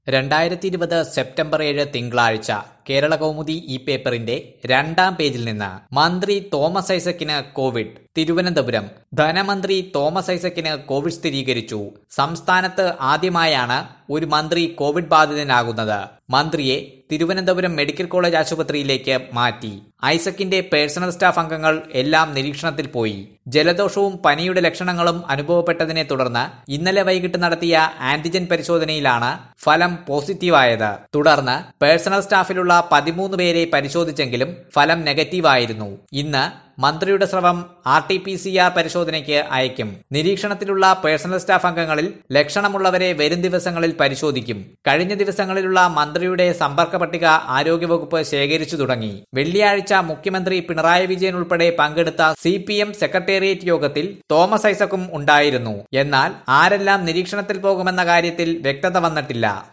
രണ്ടായിരത്തി ഇരുപത് സെപ്റ്റംബർ ഏഴ് തിങ്കളാഴ്ച കേരള കൗമുദി ഈ പേപ്പറിന്റെ രണ്ടാം പേജിൽ നിന്ന് മന്ത്രി തോമസ് ഐസക്കിന് കോവിഡ് തിരുവനന്തപുരം ധനമന്ത്രി തോമസ് ഐസക്കിന് കോവിഡ് സ്ഥിരീകരിച്ചു സംസ്ഥാനത്ത് ആദ്യമായാണ് ഒരു മന്ത്രി കോവിഡ് ബാധിതനാകുന്നത് മന്ത്രിയെ തിരുവനന്തപുരം മെഡിക്കൽ കോളേജ് ആശുപത്രിയിലേക്ക് മാറ്റി ഐസക്കിന്റെ പേഴ്സണൽ സ്റ്റാഫ് അംഗങ്ങൾ എല്ലാം നിരീക്ഷണത്തിൽ പോയി ജലദോഷവും പനിയുടെ ലക്ഷണങ്ങളും അനുഭവപ്പെട്ടതിനെ തുടർന്ന് ഇന്നലെ വൈകിട്ട് നടത്തിയ ആന്റിജൻ പരിശോധനയിലാണ് ഫലം പോസിറ്റീവായത് തുടർന്ന് പേഴ്സണൽ സ്റ്റാഫിലുള്ള പതിമൂന്ന് പേരെ പരിശോധിച്ചെങ്കിലും ഫലം നെഗറ്റീവായിരുന്നു ഇന്ന് മന്ത്രിയുടെ സ്രവം R T P C R പരിശോധനയ്ക്ക് അയക്കും നിരീക്ഷണത്തിലുള്ള പേഴ്സണൽ സ്റ്റാഫ് അംഗങ്ങളിൽ ലക്ഷണമുള്ളവരെ വരും ദിവസങ്ങളിൽ പരിശോധിക്കും കഴിഞ്ഞ ദിവസങ്ങളിലുള്ള മന്ത്രിയുടെ സമ്പർക്ക പട്ടിക ആരോഗ്യവകുപ്പ് ശേഖരിച്ചു തുടങ്ങി വെള്ളിയാഴ്ച മുഖ്യമന്ത്രി പിണറായി വിജയൻ ഉൾപ്പെടെ പങ്കെടുത്ത സി പി എം സെക്രട്ടേറിയറ്റ് യോഗത്തിൽ തോമസ് ഐസക്കും ഉണ്ടായിരുന്നു എന്നാൽ ആരെല്ലാം നിരീക്ഷണത്തിൽ പോകുമെന്ന കാര്യത്തിൽ വ്യക്തത വന്നിട്ടില്ല